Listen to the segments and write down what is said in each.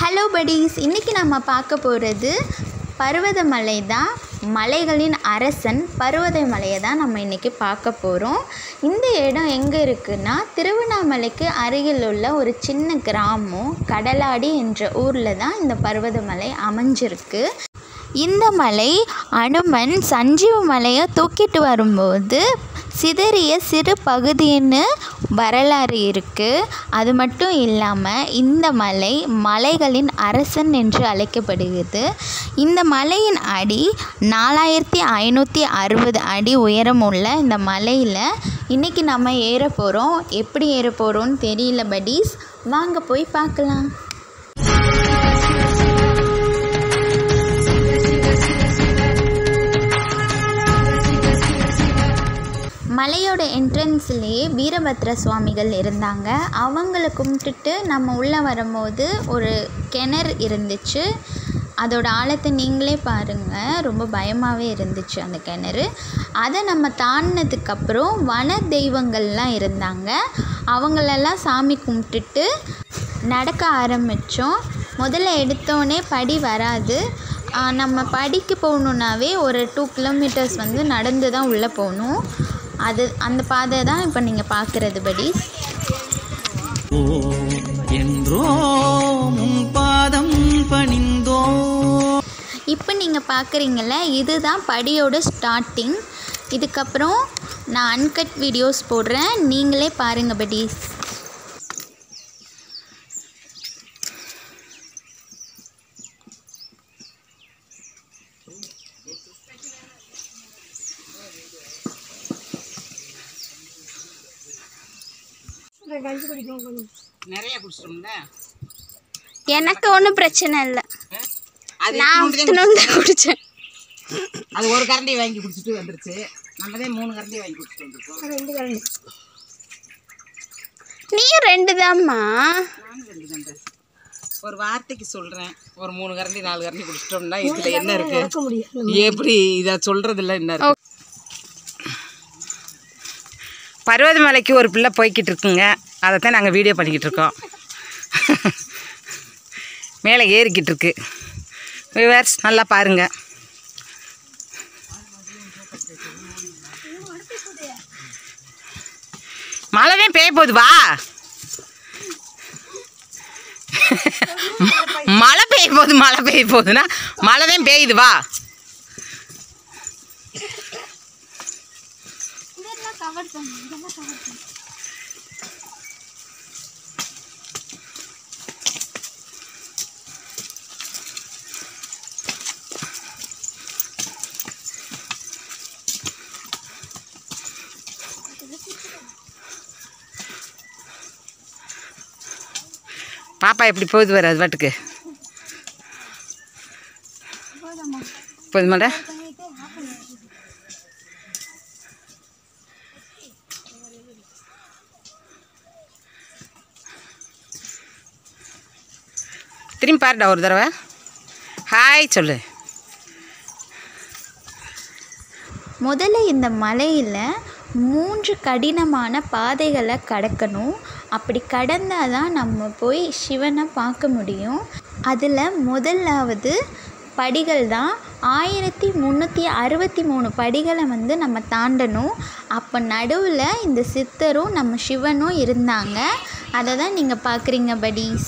Hello buddies இன்றைக்கி நம்ம பார்க்க போகிறது பர்வதமலை தான் மலைகளின் அரசன் பர்வதமலையை தான் நம்ம இன்றைக்கி பார்க்க போகிறோம் இந்த இடம் எங்கே இருக்குன்னா திருவண்ணாமலைக்கு அருகில் உள்ள ஒரு சின்ன கிராமம் கடலாடி என்ற ஊரில் தான் இந்த பர்வதமலை அமைஞ்சிருக்கு இந்த மலை அனுமன் சஞ்சீவ மலையை தூக்கிட்டு வரும்போது சிதறிய சிறு பகுதின்னு வரலாறு இருக்குது அது மட்டும் இல்லாமல் இந்த மலை மலைகளின் அரசன் என்று அழைக்கப்படுகிறது இந்த மலையின் அடி நாலாயிரத்தி ஐநூற்றி அறுபது அடி உயரம் உள்ள இந்த மலையில் இன்றைக்கி நம்ம ஏற போகிறோம் எப்படி ஏற போகிறோம்னு தெரியல buddies வாங்க போய் பார்க்கலாம் மலையோட என்ட்ரன்ஸ்லேயே வீரபத்ர சுவாமிகள் இருந்தாங்க அவங்கள கும்பிட்டுட்டு நம்ம உள்ளே வரும்போது ஒரு கிணறு இருந்துச்சு அதோட ஆழத்தை நீங்களே பாருங்கள் ரொம்ப பயமாகவே இருந்துச்சு அந்த கிணறு அதை நம்ம தாண்டினதுக்கப்புறம் வன தெய்வங்கள்லாம் இருந்தாங்க அவங்களெல்லாம் சாமி கும்பிட்டுட்டு நடக்க ஆரம்பித்தோம் முதல்ல எடுத்தோடனே படி வராது ஆ, நம்ம படிக்கு போகணுன்னாவே ஒரு டூ கிலோமீட்டர்ஸ் வந்து நடந்து தான் உள்ளே போகணும் அது அந்த பாதை தான் இப்போ நீங்கள் பார்க்குறது படிஸ் ஓ என்றோ உன் பாதம் பணிந்தோ இப்போ நீங்கள் பார்க்குறீங்கள இதுதான் படியோட ஸ்டார்டிங் இதுக்கப்புறம் நான் அன்கட் வீடியோஸ் போடுறேன் நீங்களே பாருங்கள் படிஸ் நிறைய குடிச்சிட்டோம்ல எனக்கு ஒன்றும் பிரச்சனை இல்லை அது நான் இத்தினூண்டு தான் afternoon தான் குடித்தேன் குடிச்சோம். அது ஒரு கரண்டி வாங்கி குடிச்சிட்டு வந்துருச்சு நம்ம தான் மூணு கரண்டி வாங்கி குடிச்சிட்டு வந்திருக்கோம் ரெண்டு கரண்டி நீயும் ரெண்டு தாம்மா நானும் ரெண்டு கரண்டி ஒரு வார்த்தைக்கு சொல்றேன் ஒரு மூணு கரண்டி நாலு கரண்டி குடிச்சிட்டோம்னா இதுல என்ன இருக்கு எப்படி இதை சொல்றதுல என்ன இருக்கு பர்வதமலைக்கு ஒரு பிள்ளை போய்கிட்டு இருக்குங்க அதைத்தான் நாங்கள் வீடியோ பண்ணிக்கிட்டு இருக்கோம் மேலே ஏறிக்கிட்டு இருக்கு வியூவர்ஸ் நல்லா பாருங்க மழை தான் பெய்ய போகுது வா மழை பெய்ய போகுது மழை பெய்ய போகுதுன்னா மழை தான் பெய்யுது வா பாப்பா எப்படி போகுது வர அது பாட்டுக்கு போதுமாடா திரும்பி பாருடா ஒரு தடவை ஹாய் சொல்லு முதல்ல இந்த மலையில் மூன்று கடினமான பாதைகளை கடக்கணும் அப்படி கடந்தால் தான் நம்ம போய் சிவனை பார்க்க முடியும் அதில் முதலாவது படிகள் தான் ஆயிரத்தி முந்நூற்றி அறுபத்தி மூணு படிகளை வந்து நம்ம தாண்டணும் அப்போ நடுவில் இந்த சித்தரும் நம்ம சிவனும் இருந்தாங்க அதை தான் நீங்கள் பார்க்குறீங்க buddies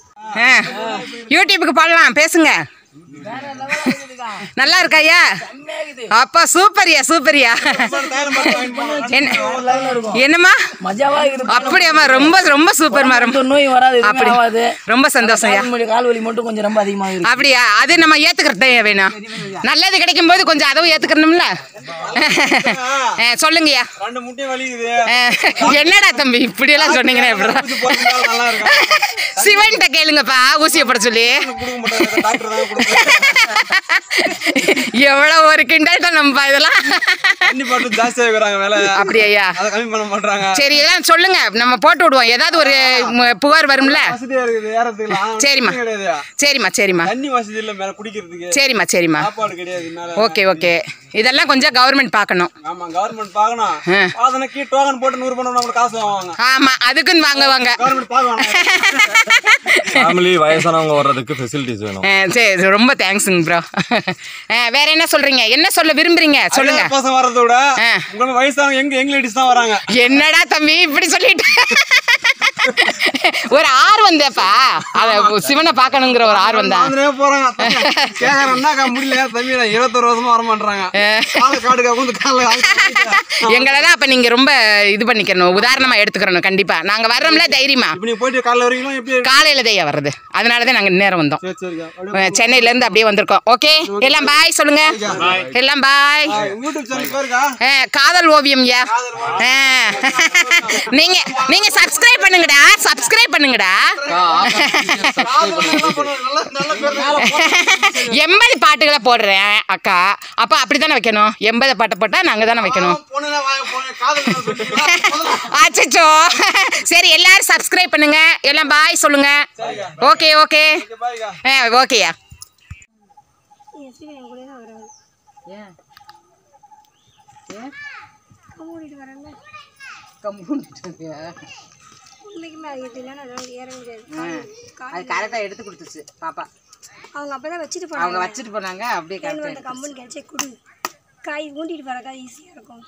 ஆ யூடியூபுக்கு போடலாம் பேசுங்க நல்லா இருக்கா ஐயா அப்பா சூப்பர்யா சூப்பர்யா என்ன என்னம்மா மஜாவா இருக்குது அப்படியாம்மா ரொம்ப ரொம்ப சூப்பர்மா ரொம்ப நோய் வராது எதுவுமே அப்படி ஆகாது ரொம்ப சந்தோஷம்யா கால் வலி கால் வலி மட்டும் கொஞ்சம் ரொம்ப அதிகமாக இருக்கு அப்படியா அது நம்ம ஏத்துக்கிறது வேணும் நல்லது கிடைக்கும் போது கொஞ்சம் அதுவும் ஏத்துக்கணும்ல அஹ், சொல்லுங்கய்யா ரெண்டு முட்டையும் வலிக்குது அஹ், என்னடா தம்பி இப்படி எல்லாம் சொன்னீங்கன்னா எப்படிடா நல்லா இருக்கும் சிவன்கிட்ட கேளுங்கப்பா ஊசியை போட சொல்லி கொடுக்க மாட்டாங்க டாக்டர் தான் கொடுக்குறாங்க எவ்வளவு ஒரு கிண்டல்ட்ட நம்ம இதெல்லாம் தண்ணி பாட்டு ஜாஸ்தியாக இருக்கிறாங்க வேலை அப்படியா அதை கம்மி பண்ண மாட்டாங்க சரி இதெல்லாம் சொல்லுங்க நம்ம போட்டு விடுவோம் ஏதாவது ஒரு ம- புகார் வரும்ல வசதியா இருக்குது ஏறதுக்குலாம் சரிம்மா. தண்ணி கிடையாது சரிம்மா சரிம்மா தண்ணி வசதி இல்ல மேல குடிக்கிறதுக்கு சரிம்மா சரிம்மா சாப்பாடு கிடையாது மேல ஓகே ஓகே இதெல்லாம் கொஞ்சம் கவர்மெண்ட் பார்க்கணும் ஆமா கவர்மெண்ட் பார்க்கணும் ஆ. அதனைக்கு டோக்கன் போட்டு நூறு பண்ண நம்மளுக்கு காசு வாங்குவாங்க ஆமா அதுக்குன்னு வாங்குவாங்க கவர்மெண்ட் பார்க்கணும் ஃபேமிலி வயசானவங்க வர்றதுக்கு ஃபெசிலிட்டிஸ் வேணும் அஹ், சரி ரொம்ப தேங்க்ஸுங்க ப்ரோ வேற என்ன சொல்றீங்க என்ன சொல்ல விரும்புறீங்க சொல்லுங்க ஐயாயிரம் பசங்க வர்றதை விட ஆ. உங்களுக்கு வயசானவங்க எங்க எங்க லேடிஸ் தான் வராங்க என்னடா தம்பி இப்படி சொல்லிட்டு ஒரு ஆர்வம் தேப்பா அத சிவனை பார்க்கணுங்கிற ஒரு ஆர்வம் தான் வந்துனே போறாங்க கேக்குறேன்னா முடியல தம்பி நான் இருபத்தொரு வருஷமா வர மாட்டாங்க கால காடுக்கா வந்து கால எங்களை தான் அப்ப நீங்க ரொம்ப இது பண்ணிக்கணும் உதாரணமா எடுத்துக்கிறணும் கண்டிப்பா நாங்க வர்றோம்ல தைரியமா இப்ப நீ போயிட்டு காலைல வரீங்களா எப்படி காலையில தையா வர்றது அதனாலதான் நாங்க நேரம் வந்தோம் சரி சரிக்கா அப்படியே அஹ், சென்னையில இருந்து அப்படியே வந்திருக்கோம் ஓகே எல்லாம் பாய் சொல்லுங்க எல்லாம் பாய் யூடியூப் சேனல் பேருக்கா அஹ், காதல் ஓவியம் யா அஹ். நீங்க நீங்க சப்ஸ்கிரைப் பண்ணுங்கடா சப்ஸ்கிரைப் பண்ணுங்கடா எண்பது பாட்டுகளை போடுறேன் அக்கா அப்ப அப்படித்தானே வைக்கணும் எண்பது பாட்டை போட்டா நாங்க தானே வைக்கணும் பொண்ணுங்க வாங்க போங்க காதல் மேல சொல்லிட்டீங்களா? அச்சச்சோ சரி எல்லாரும் சப்ஸ்கிரைப் பண்ணுங்க எல்லாம் பாய் சொல்லுங்க ஓகே ஓகே ஓகே, பாய்க்கா ஓகேயா அது கரெக்டாக எடுத்து கொடுத்துச்சு பாப்பா அவங்க அப்பதான் வச்சுட்டு அவங்க போனாங்க வச்சுட்டு போனாங்க அப்படியே தேன் கரெக்டாக வந்த கம்பன் கிடைச்சே குடு காய் ஊண்டிட்டு வரக்கா ஈஸியா இருக்கும்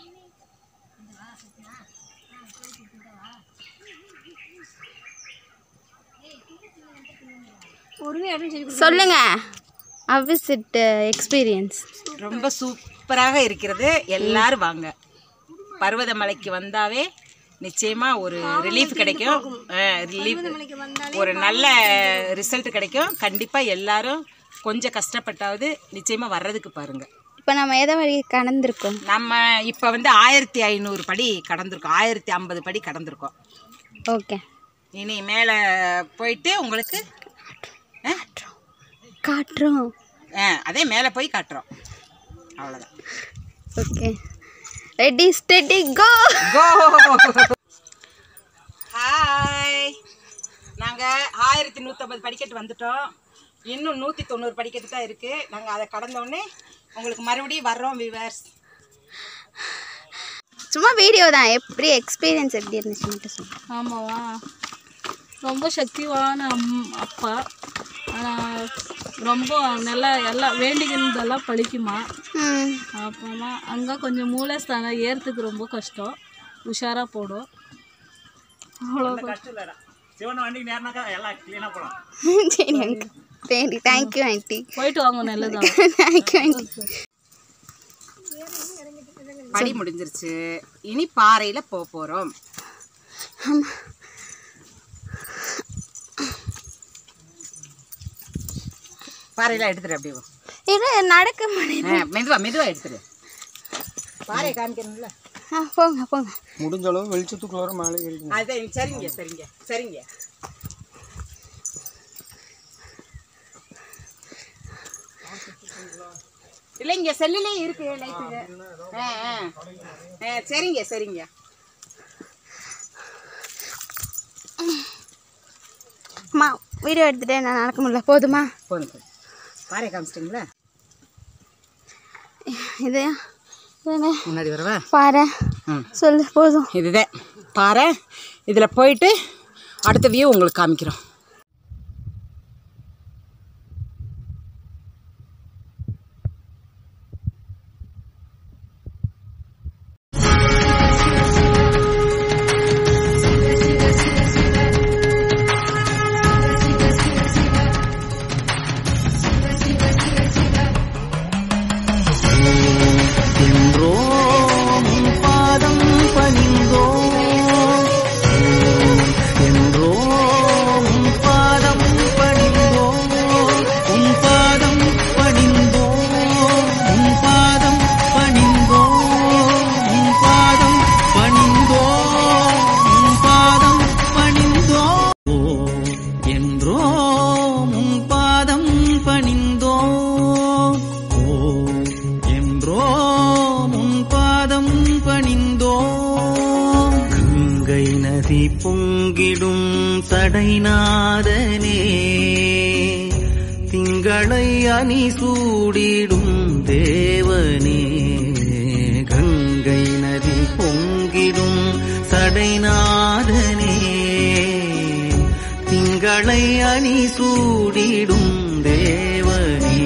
ஒருமே அப்படின்னு சொல்லி கொடு. சொல்லுங்க அவிசிட் எக்ஸ்பீரியன்ஸ் ரொம்ப சூப்பராக இருக்கிறது எல்லாரும் வாங்க பர்வதமலைக்கு வந்தாவே நிச்சயமா ஒரு ரிலீஃப் கிடைக்கும் ரிலீஃப் ஒரு நல்ல ரிசல்ட் கிடைக்கும் கண்டிப்பா எல்லாரும் கொஞ்சம் கஷ்டப்பட்டாவது நிச்சயமா வர்றதுக்கு பாருங்க இப்போ நம்ம எதை வழி கடந்திருக்கோம் நம்ம இப்போ வந்து ஆயிரத்தி ஐநூறு படி கடந்திருக்கோம் ஆயிரத்தி ஐம்பது படி கடந்திருக்கோம் ஓகே இனி மேலே போயிட்டு உங்களுக்கு ஆ? காட்டுறோம் ஆ, அதே மேலே போய் காட்டுறோம் அவ்வளோதான் okay ready steady go go hi நாங்கள் ஆயிரத்தி நூற்றம்பது படிக்கட்டு வந்துட்டோம் இன்னும் நூற்றி தொண்ணூறு படிக்கட்டு தான் இருக்குது நாங்கள் அதை கடந்தோடனே உங்களுக்கு மறுபடியும் வர்றோம் விவர்ஸ் சும்மா வீடியோ தான் எப்படி எக்ஸ்பீரியன்ஸ் எப்படி இருந்துச்சு மட்டும் சொல்லுங்க ஆமாவா ரொம்ப சக்திவான அம் அப்பா ஆனால் ரொம்ப நல்லா எல்லாம் வேண்டிக்கிறதெல்லாம் பழிக்குமா ம் அப்புறமா அங்கே கொஞ்சம் மூளைஸ்தானம் ஏறத்துக்கு ரொம்ப கஷ்டம் உஷாராக போடும் அவ்வளோ சரி அங்கிள் சரி தேங்க்யூ ஆண்டி போயிட்டு வாங்க நல்லதா தேங்க்யூ ஆண்டி படி முடிஞ்சிருச்சு இனி பாறையில் போக போகிறோம் பாறையெல்லாம் எடுத்துரு அப்படியே இது நடக்க முடியல ஆ, மெதுவா மெதுவா எடுத்துரு பாறை காமிக்கணும்ல ஆ போங்க போங்க முடிஞ்ச அளவு வெளிச்சத்துக்குள்ள வர மேலே ஏறிக்கணும் அதான் சரிங்க சரிங்க சரிங்க இல்லைங்க செல்லுலே இருக்கு லைட்டு ஆ ஆ ஆ சரிங்க சரிங்க அம்மா வீடியோ எடுத்துகிட்டே நான் நடக்க முடியல போதுமா போதும் போதும் பாறை காமிச்சிட்டிங்களா இது இதுன்னு முன்னாடி வரவா பாரு ம் சொல்லு போதும் இதுதான் பாறை இதில் போயிட்டு அடுத்த வியூ உங்களுக்கு காமிக்கிறோம் ஆ சடைநாதனே திங்களை அணி சூடிடும் தேவனே கங்கை நதி பொங்கிடும் சடைநாதனே திங்களை அணி சூடிடும் தேவனே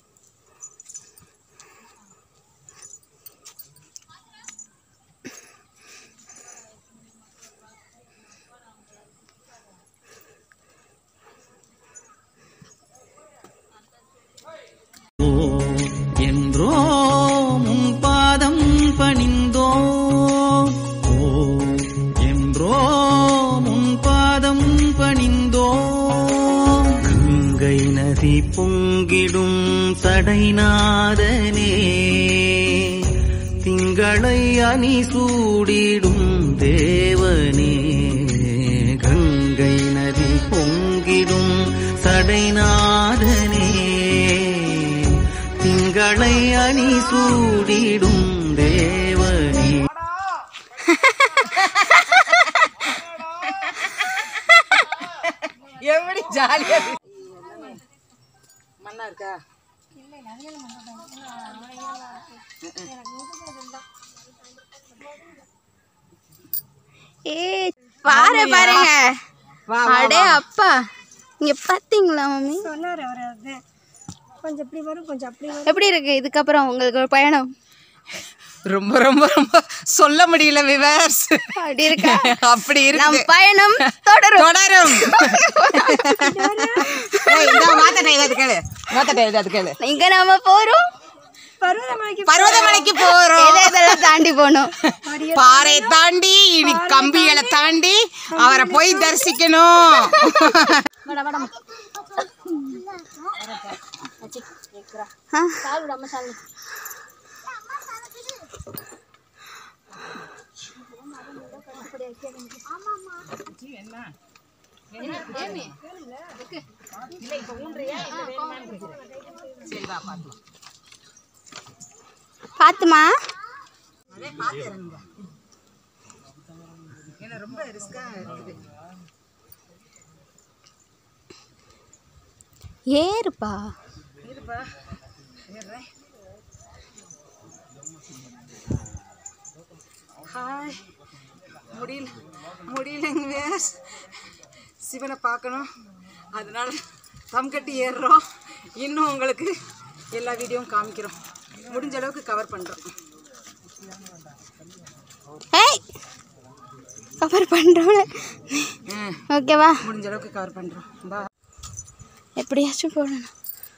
ஓ என்றோ உன் பாதம் பணிந்தோ ஓ என்றோ உன் பாதம் பணிந்தோ கங்கை நதி பொங்கிடும் சடைநாதனே திங்களை அணி சூடிடும் தேவனே கங்கை நதி பொங்கிடும் சடைநாதனே திங்களை அணி சூடிடும் தேவனே எப்படி ஜாலியா மண்ணா இருக்கா ஏ பாரு பாருங்க வா, அடே அப்பா இங்க பாத்தீங்களா மம்மி சொன்னார் அவர் அது கொஞ்சம் இப்படி வரும் கொஞ்சம் அப்படி வரும் எப்படி இருக்கு இதுக்கப்புறம் உங்களுக்கு ஒரு பயணம் ரொம்ப ரொம்ப ரொம்ப சொல்ல முடியல விவர்ஸ் அப்படி இருக்கா அப்படி நம் இருக்கு பயணம் தொடரும் தொடரும் ஏய், இந்தா மாத்தட்டை ஏதாவது கேளு மாத்தட்டை ஏதாவது கேளு இங்க நாம போறோம் பருவதமலைக்கு பர்வதமலைக்கு போறோம் எதை எதெல்லாம் தாண்டி போகணும் பாறை தாண்டி இனி கம்பிகளை தாண்டி அவரை போய் தரிசிக்கணும் பாத்துமா ஏறுப்பா ஹாய் முடியல முடியலங்க வேஸ் சிவனை பார்க்கணும் அதனால தம் கட்டி ஏறுறோம் இன்னும் உங்களுக்கு எல்லா வீடியோவும் காமிக்கிறோம் முடிஞ்ச அளவுக்கு கவர் பண்ணுறோம் ஏய் கவர் பண்றோம் ஓகேவா முடிஞ்ச அளவுக்கு கவர் பண்ணுறோம் பா எப்படியாச்சும் போடணும்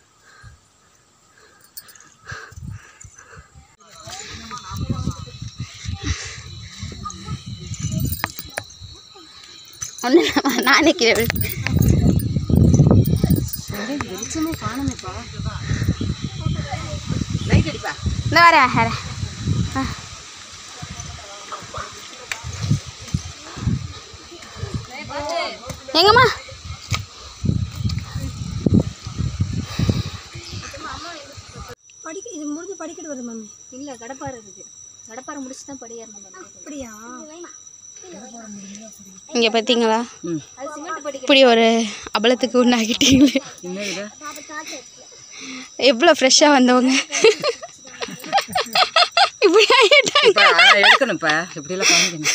ஒன்றும் இல்லைம்மா நானே கீழே விழு. லைட் அடிப்பா இந்த வரேன் வரேன் ஆ. எங்கம்மா படிக்க இது முடிஞ்சு படிக்கட்டு வருது மம்மி இல்லை கடப்பாறை இருக்கு கடப்பாறை முடிச்சு தான் படியேறணும் அப்படியா இங்கே பார்த்தீங்களா இப்படி ஒரு அபலத்துக்கு உண்டாகிட்டீங்களே எவ்வளோ ஃப்ரெஷ்ஷாக வந்தவங்க இப்படி ஆகிட்டாங்க இப்போ எடுக்கணும்ப்பா இப்படியெல்லாம் காமிக்கணும்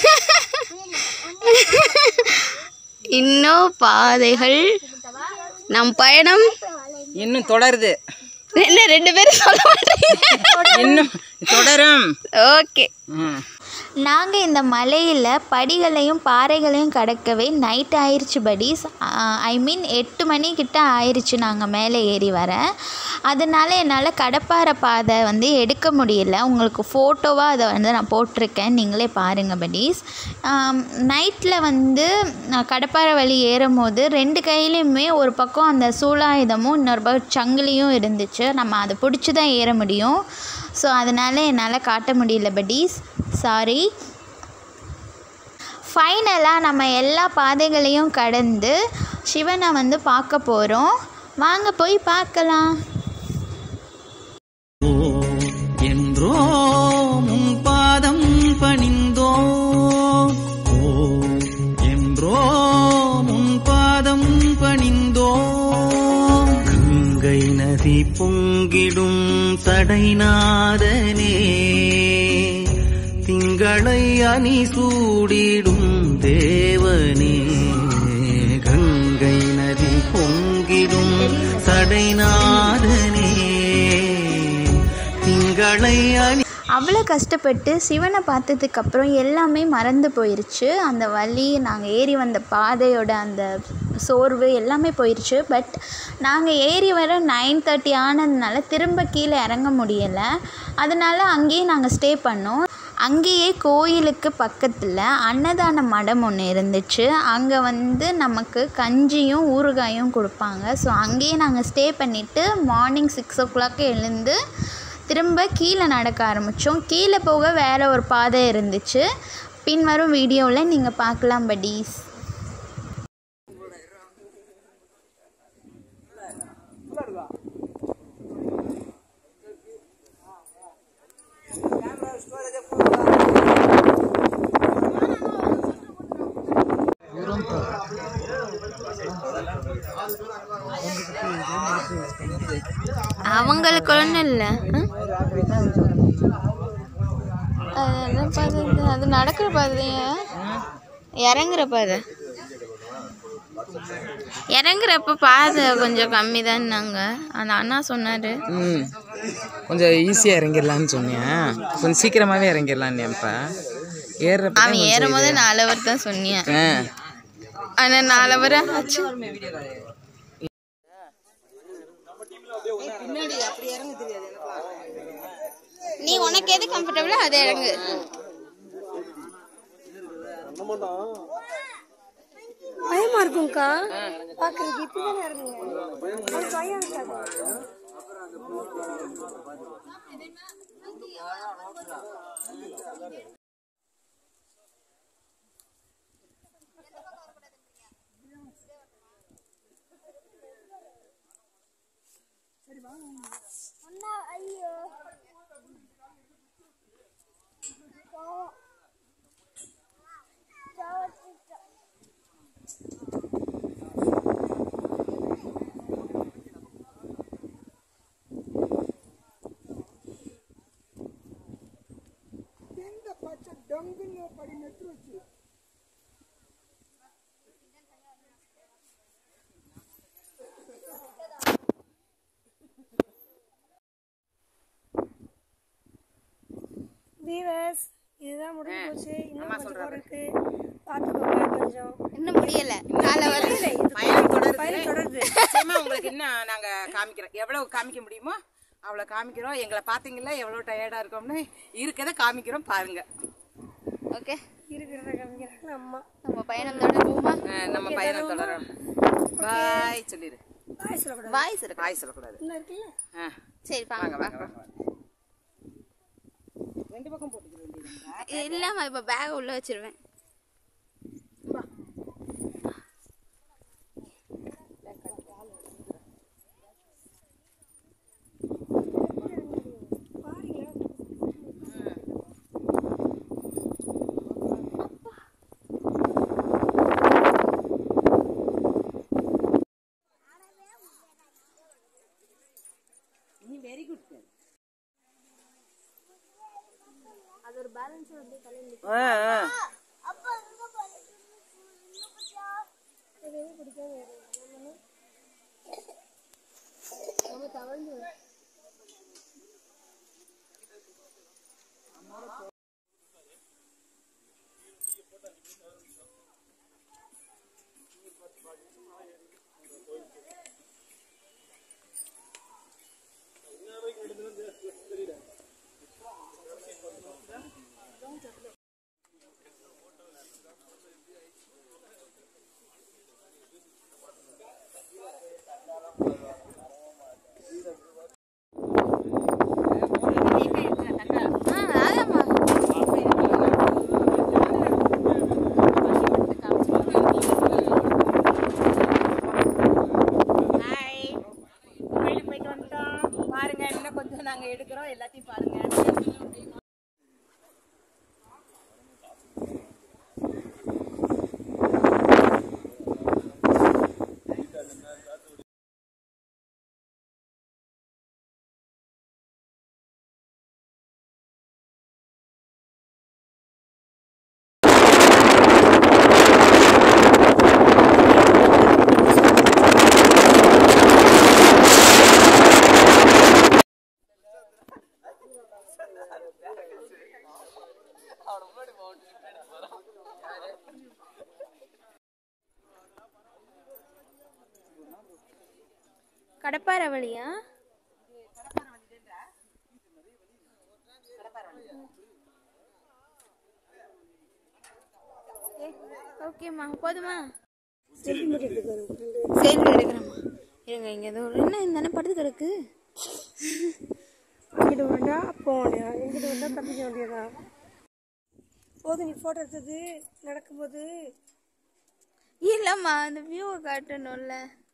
இன்னும் பாதைகள் நம் பயணம் இன்னும் தொடருது என்ன ரெண்டு பேரும் சொல்ல மாட்டீங்க இன்னும் தொடரும் ஓகே ம் நாங்கள் இந்த மலையில் படிகளையும் பாறைகளையும் கடக்கவே நைட் ஆயிடுச்சு படிஸ் ஐ மீன் எட்டு மணி கிட்ட ஆயிடுச்சு நாங்கள் மேலே ஏறி வர அதனால என்னால் கடப்பாறை பாதை வந்து எடுக்க முடியல உங்களுக்கு ஃபோட்டோவாக அதை வந்து நான் போட்டிருக்கேன் நீங்களே பாருங்கள் படிஸ் நைட்டில் வந்து நான் கடப்பாறை வழி ஏறும் போது ரெண்டு கையிலையுமே ஒரு பக்கம் அந்த சூலாயுதமும் இன்னொரு பக்கம் சங்கிலியும் இருந்துச்சு நம்ம அதை பிடிச்சி தான் ஏற முடியும் ஸோ அதனால் என்னால் காட்ட முடியல படிஸ் சாரி ஃபைனலாக நம்ம எல்லா பாதைகளையும் கடந்து சிவனை வந்து பார்க்க போகிறோம் வாங்க போய் பார்க்கலாம் ஓ என்றோ உன் பாதம் பணிந்தோ ஓ என்றோ உன் நதி பொங்கிடும் சடைநாதனே திங்களை அணி சூடிடும் தேவனே கங்கை நதி பொங்கிடும் சடைநாதனே திங்களை அணி அவ்வளோ கஷ்டப்பட்டு சிவனை பார்த்ததுக்கு அப்புறம் எல்லாமே மறந்து போயிருச்சு அந்த வலி நாங்கள் ஏறி வந்த பாதையோட அந்த சோர்வு எல்லாமே போயிருச்சு பட் நாங்கள் ஏறி வர நைன் தேர்ட்டி ஆனதுனால திரும்ப கீழே இறங்க முடியலை அதனால அங்கேயே நாங்கள் ஸ்டே பண்ணோம் அங்கேயே கோயிலுக்கு பக்கத்தில் அன்னதான மடம் ஒன்று இருந்துச்சு அங்கே வந்து நமக்கு கஞ்சியும் ஊறுகாயும் கொடுப்பாங்க ஸோ அங்கேயே நாங்கள் ஸ்டே பண்ணிவிட்டு மார்னிங் சிக்ஸ் ஓ கிளாக் எழுந்து திரும்ப கீழே நடக்க ஆரம்பித்தோம் கீழே போக வேறு ஒரு பாதை இருந்துச்சு பின்வரும் வீடியோவில் நீங்கள் பார்க்கலாம் buddies அவங்களுக்கு ஒன்றும் இல்லை அது என்ன பாதை இது? அது நடக்கிற பாதையா இறங்குற பாதை இறங்குறப்ப பாதை கொஞ்சம் கம்மி தான்னாங்க அந்த அண்ணா சொன்னார் ம் கொஞ்சம் ஈஸியாக இறங்கிடலான்னு சொன்னேன் கொஞ்சம் சீக்கிரமாகவே இறங்கிடலான்னு இப்போ ஏறுறப்ப அவன் ஏறும் போது நாலு அவர் தான் சொன்னியன் ஆ ஆனால் நாலு அவர் ஆச்சு நீ உனக்கு எது கம்ஃபர்டபுளோ அதை இறங்கு பயமா இருக்கும்க்கா பாக்குறதுக்கு இப்பதானே இறங்குங்க அது பயம் இருக்காது வீவர்ஸ் இதுதான் முடிஞ்சு போச்சு இன்னும் கொஞ்சம் தூரம் இருக்கு பார்த்துக்கோங்க கொஞ்சம் இன்னும் முடியல நாலு அவர் பயணம் தொடருது பயணம் தொடருது. நிச்சயமா உங்களுக்கு இன்னும் நாங்க காமிக்கிறோம் எவ்வளவு காமிக்க முடியுமோ அவ்வளவு காமிக்கிறோம் எங்களை பாத்தீங்களா எவ்வளவு டயர்டா இருக்கோம்னு இருக்கதை காமிக்கிறோம் பாருங்க ஓகே இருக்கிறத காமிக்கிறாங்க அம்மா நம்ம பயணம் தொடருவோமா அஹ் நம்ம பயணம் தொடரும் பாய் சொல்லிடு பாய் சொல்லக்கூடாது வாய்ஸ் இருக்கு பாய் சொல்லக்கூடாது இன்னும் இருக்குல்ல அஹ் சரி வாங்க வாங்க வாங்க வாங்க ரெண்டு பக்கம் போட்டுக்க வேண்டியதுங்களா இல்லாம இப்போ பேக் உள்ள வச்சிருவேன் அஹ் அஹ் ஆ ஆகாமா ஹாய் கோயிலுக்கு போயிட்டு வந்துட்டோம் பாருங்க இன்னும் கொஞ்சம் நாங்க எடுக்கிறோம் எல்லாத்தையும் பாருங்க கடப்பாறை வழியா ஓகேம்மா போதுமா செல்ஃபி எடுக்கிறேம்மா இருங்க இங்கே ஏதோ ஒரு- என்ன இந்த அண்ணன் படுத்து கிடக்கு இங்கிட்டு வந்தா போக வேண்டியதா இங்கிட்டு வந்தா தப்பிக்க வேண்டியதா போதும் நீ போட்டோ எடுத்தது நடக்கும்போது இல்லைம்மா அந்த வியூவை காட்டணும்ல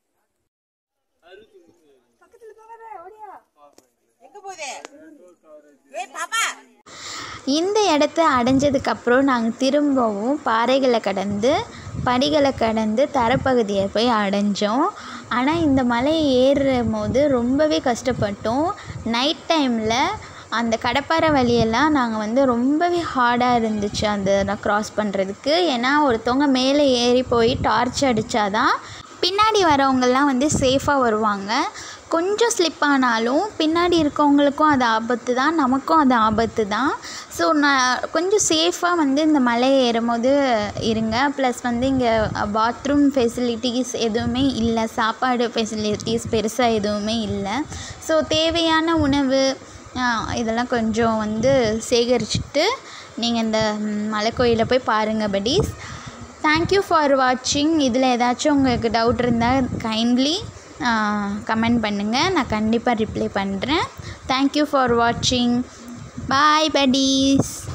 இந்த இடத்த அடைஞ்சதுக்கப்புறம் நாங்கள் திரும்பவும் பாறைகளை கடந்து படிகளை கடந்து தரப்பகுதியை போய் அடைஞ்சோம் ஆனால் இந்த மலையை ஏறும் போது ரொம்பவே கஷ்டப்பட்டோம் நைட் டைமில் அந்த கடப்பாறை வழியெல்லாம் நாங்கள் வந்து ரொம்பவே ஹார்டாக இருந்துச்சு அந்த க்ராஸ் பண்ணுறதுக்கு ஏன்னா ஒருத்தவங்க மேலே ஏறி போய் டார்ச் அடித்தாதான் பின்னாடி வரவங்கெல்லாம் வந்து சேஃபாக வருவாங்க கொஞ்சம் ஸ்லிப் ஆனாலும் பின்னாடி இருக்கவங்களுக்கும் அது ஆபத்து தான் நமக்கும் அது ஆபத்து தான் ஸோ நான் கொஞ்சம் சேஃபாக வந்து இந்த மலையை ஏறும்போது இருங்க ப்ளஸ் வந்து இங்கே பாத்ரூம் ஃபெசிலிட்டிஸ் எதுவுமே இல்லை சாப்பாடு ஃபெசிலிட்டிஸ் பெருசாக எதுவுமே இல்லை ஸோ தேவையான உணவு ஆ, இதெல்லாம் கொஞ்சம் வந்து சேகரிச்சுட்டு நீங்கள் இந்த ம், மலைக்கோயிலை போய் பாருங்கள் buddies தேங்க்யூ ஃபார் வாட்சிங் இதில் ஏதாச்சும் உங்களுக்கு டவுட் இருந்தால் கைண்ட்லி கமெண்ட் பண்ணுங்கள் நான் கண்டிப்பாக ரிப்ளை பண்ணுறேன் தேங்க்யூ ஃபார் வாட்சிங் பாய் buddies